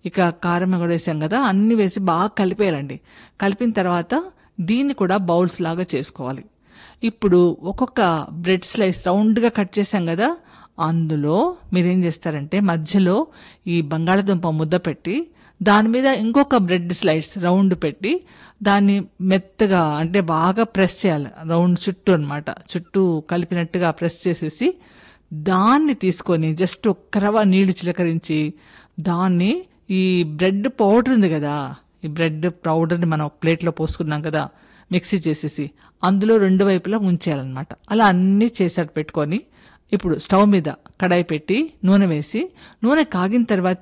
ఇక కారం కూడా వేసాం కదా అన్ని వేసి బాగా కలిపేయాలండి కలిపిన తర్వాత దీన్ని కూడా బౌల్స్ లాగా చేసుకోవాలి ఇప్పుడు ఒక్కొక్క బ్రెడ్ స్లైస్ రౌండ్గా కట్ చేసాం కదా అందులో మీరేం చేస్తారంటే మధ్యలో ఈ బంగాళదుంప ముద్ద పెట్టి దాని మీద ఇంకొక బ్రెడ్ స్లైడ్స్ రౌండ్ పెట్టి దాన్ని మెత్తగా అంటే బాగా ప్రెస్ చేయాలి రౌండ్ చుట్టూ అన్నమాట చుట్టూ కలిపినట్టుగా ప్రెస్ చేసేసి దాన్ని తీసుకొని జస్ట్ ఒక్క రవ నీళ్లు చిలకరించి దాన్ని ఈ బ్రెడ్ పౌడర్ ఉంది కదా ఈ బ్రెడ్ పౌడర్ని మనం ఒక ప్లేట్లో పోసుకున్నాం కదా మిక్సీ చేసేసి అందులో రెండు వైపులా ఉంచేయాలన్నమాట అలా అన్నీ చేసాడు పెట్టుకొని ఇప్పుడు స్టవ్ మీద కడాయి పెట్టి నూనె వేసి నూనె కాగిన తర్వాత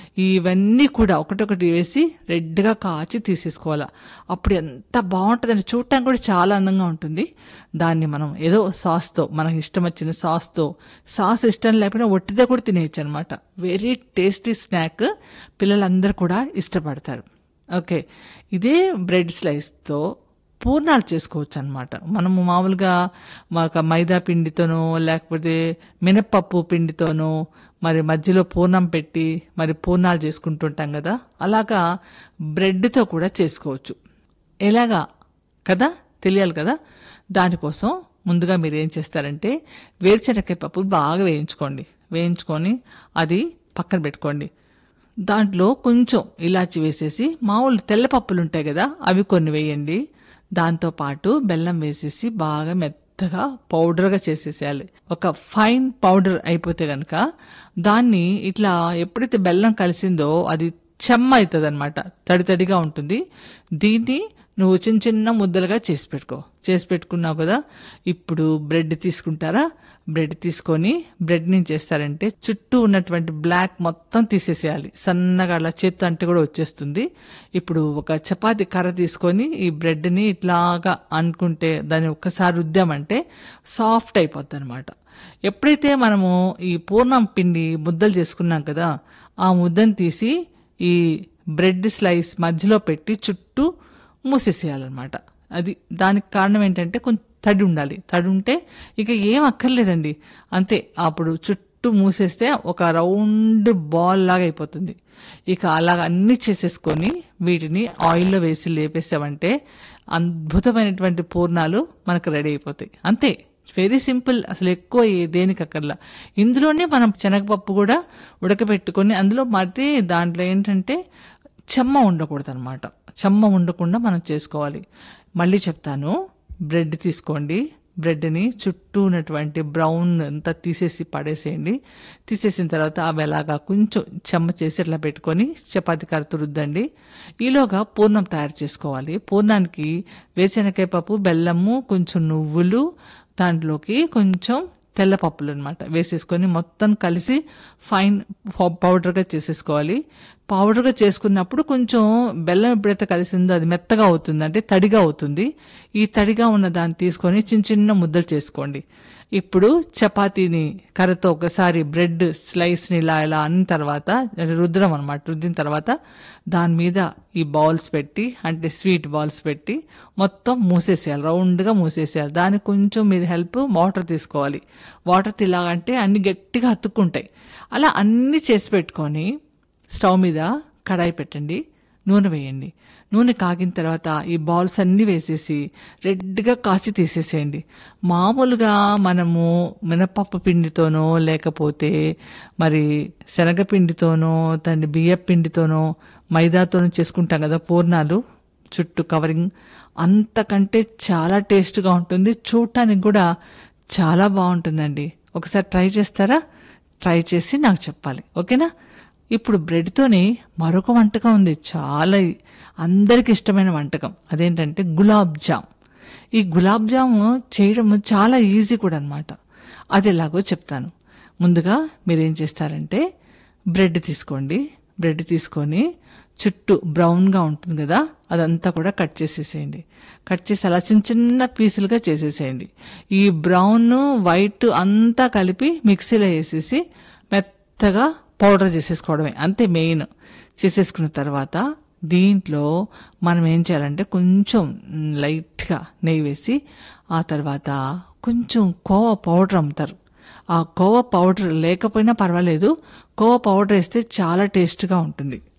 ఇవన్నీ కూడా ఒకటొకటి వేసి రెడ్గా కాచి తీసేసుకోవాలి అప్పుడు ఎంత బాగుంటుందండి చూడటానికి కూడా చాలా అందంగా ఉంటుంది దాన్ని మనం ఏదో సాస్తో మనకి ఇష్టం వచ్చిన సాస్తో సాస్ ఇష్టం లేకపోయినా ఒట్టిదే కూడా తినేయచ్చు అనమాట వెరీ టేస్టీ స్నాక్ పిల్లలందరూ కూడా ఇష్టపడతారు ఓకే ఇదే బ్రెడ్ స్లైస్తో పూర్ణాలు చేసుకోవచ్చు అనమాట మనము మామూలుగా మాకు మైదా పిండితోనో లేకపోతే మినప్పప్పు పిండితోనో మరి మధ్యలో పూర్ణం పెట్టి మరి పూర్ణాలు చేసుకుంటుంటాం కదా అలాగా బ్రెడ్తో కూడా చేసుకోవచ్చు ఎలాగా కదా తెలియాలి కదా దానికోసం ముందుగా మీరు ఏం చేస్తారంటే వేరుశనగకాయ పప్పు బాగా వేయించుకోండి వేయించుకొని అది పక్కన పెట్టుకోండి దాంట్లో కొంచెం ఇలాచి వేసేసి మామూలు తెల్ల పప్పులు ఉంటాయి కదా అవి కొన్ని వేయండి దాంతో పాటు బెల్లం వేసేసి బాగా మెత్తగా పౌడర్గా చేసేసేయాలి ఒక ఫైన్ పౌడర్ అయిపోతే గనక దాన్ని ఇట్లా ఎప్పుడైతే బెల్లం కలిసిందో అది చెమ్మ అవుతుంది అనమాట తడి తడిగా ఉంటుంది దీన్ని నువ్వు చిన్న చిన్న ముద్దలుగా చేసి పెట్టుకో చేసి పెట్టుకున్నావు కదా ఇప్పుడు బ్రెడ్ తీసుకుంటారా బ్రెడ్ తీసుకొని బ్రెడ్ నుంచి చేస్తారంటే చుట్టూ ఉన్నటువంటి బ్లాక్ మొత్తం తీసేసేయాలి సన్నగా అలా చేత్తో అంటే కూడా వచ్చేస్తుంది ఇప్పుడు ఒక చపాతి కర్ర తీసుకొని ఈ బ్రెడ్ని ఇట్లాగా అనుకుంటే దాన్ని ఒక్కసారి రుద్దామంటే సాఫ్ట్ అయిపోద్ది అనమాట ఎప్పుడైతే మనము ఈ పూర్ణం పిండి ముద్దలు చేసుకున్నాం కదా ఆ ముద్దను తీసి ఈ బ్రెడ్ స్లైస్ మధ్యలో పెట్టి చుట్టూ మూసేసేయాలన్నమాట అది దానికి కారణం ఏంటంటే కొంచెం తడి ఉండాలి తడి ఉంటే ఇక ఏం అక్కర్లేదండి అంతే అప్పుడు చుట్టూ మూసేస్తే ఒక రౌండ్ బాల్ లాగా అయిపోతుంది ఇక అలాగ అన్ని చేసేసుకొని వీటిని ఆయిల్లో వేసి లేపేసామంటే అద్భుతమైనటువంటి పూర్ణాలు మనకు రెడీ అయిపోతాయి అంతే వెరీ సింపుల్ అసలు ఎక్కువ ఏ- దేనికి అక్కర్లా ఇందులోనే మనం శనగపప్పు కూడా ఉడకబెట్టుకొని అందులో మరీ దాంట్లో ఏంటంటే చెమ్మ ఉండకూడదు అనమాట చెమ్మ ఉండకుండా మనం చేసుకోవాలి మళ్ళీ చెప్తాను బ్రెడ్ తీసుకోండి బ్రెడ్ని చుట్టూ ఉన్నటువంటి బ్రౌన్ అంతా తీసేసి పడేసేయండి తీసేసిన తర్వాత అవి అలాగా కొంచెం చెమ్మ చేసి ఇట్లా పెట్టుకొని చపాతి కర్రతో రుద్దండి ఈలోగా పూర్ణం తయారు చేసుకోవాలి పూర్ణానికి వేరుశనగకాయ పప్పు బెల్లము కొంచెం నువ్వులు దాంట్లోకి కొంచెం తెల్ల పప్పులు అనమాట వేసేసుకొని మొత్తం కలిసి ఫైన్ పౌ- పౌడర్గా చేసేసుకోవాలి పౌడర్గా చేసుకున్నప్పుడు కొంచెం బెల్లం ఎప్పుడైతే కలిసిందో అది మెత్తగా అవుతుంది అంటే తడిగా అవుతుంది ఈ తడిగా ఉన్న దాన్ని తీసుకొని చిన్న చిన్న ముద్దలు చేసుకోండి ఇప్పుడు చపాతీని కర్రతో ఒకసారి బ్రెడ్ స్లైస్ని ఇలా ఇలా అన్న తర్వాత రుద్దడం అనమాట రుద్దిన తర్వాత దాని మీద ఈ బాల్స్ పెట్టి అంటే స్వీట్ బాల్స్ పెట్టి మొత్తం మూసేసేయాలి రౌండ్గా మూసేసేయాలి దానికి కొంచెం మీరు హెల్ప్ వాటర్ తీసుకోవాలి వాటర్ తిలాగంటే అన్ని గట్టిగా అతుక్కుంటాయి అలా అన్ని చేసి పెట్టుకొని స్టవ్ మీద కడాయి పెట్టండి నూనె వేయండి నూనె కాగిన తర్వాత ఈ బాల్స్ అన్నీ వేసేసి రెడ్గా కాచి తీసేసేయండి మామూలుగా మనము మినపప్పు పిండితోనో లేకపోతే మరి శనగపిండితోనో తండ్రి బియ్య పిండితోనో మైదాతోనో చేసుకుంటాం కదా పూర్ణాలు చుట్టూ కవరింగ్ అంతకంటే చాలా టేస్ట్గా ఉంటుంది చూడటానికి కూడా చాలా బాగుంటుందండి ఒకసారి ట్రై చేస్తారా ట్రై చేసి నాకు చెప్పాలి ఓకేనా ఇప్పుడు బ్రెడ్తోనే మరొక వంటకం ఉంది చాలా అందరికి ఇష్టమైన వంటకం అదేంటంటే గులాబ్ జామ్ ఈ గులాబ్ జామ్ చేయడం చాలా ఈజీ కూడా అనమాట అది ఎలాగో చెప్తాను ముందుగా మీరేం చేస్తారంటే బ్రెడ్ తీసుకోండి బ్రెడ్ తీసుకొని చుట్టూ బ్రౌన్గా ఉంటుంది కదా అదంతా కూడా కట్ చేసేసేయండి కట్ చేసి అలా చిన్న చిన్న పీసులుగా చేసేసేయండి ఈ బ్రౌన్ వైట్ అంతా కలిపి మిక్సీలో వేసేసి మెత్తగా పౌడర్ చేసేసుకోవడమే అంతే మెయిన్ చేసేసుకున్న తర్వాత దీంట్లో మనం ఏం చేయాలంటే కొంచెం లైట్గా నెయ్యి వేసి ఆ తర్వాత కొంచెం కోవా పౌడర్ అమ్ముతారు ఆ కోవా పౌడర్ లేకపోయినా పర్వాలేదు కోవా పౌడర్ వేస్తే చాలా టేస్ట్గా ఉంటుంది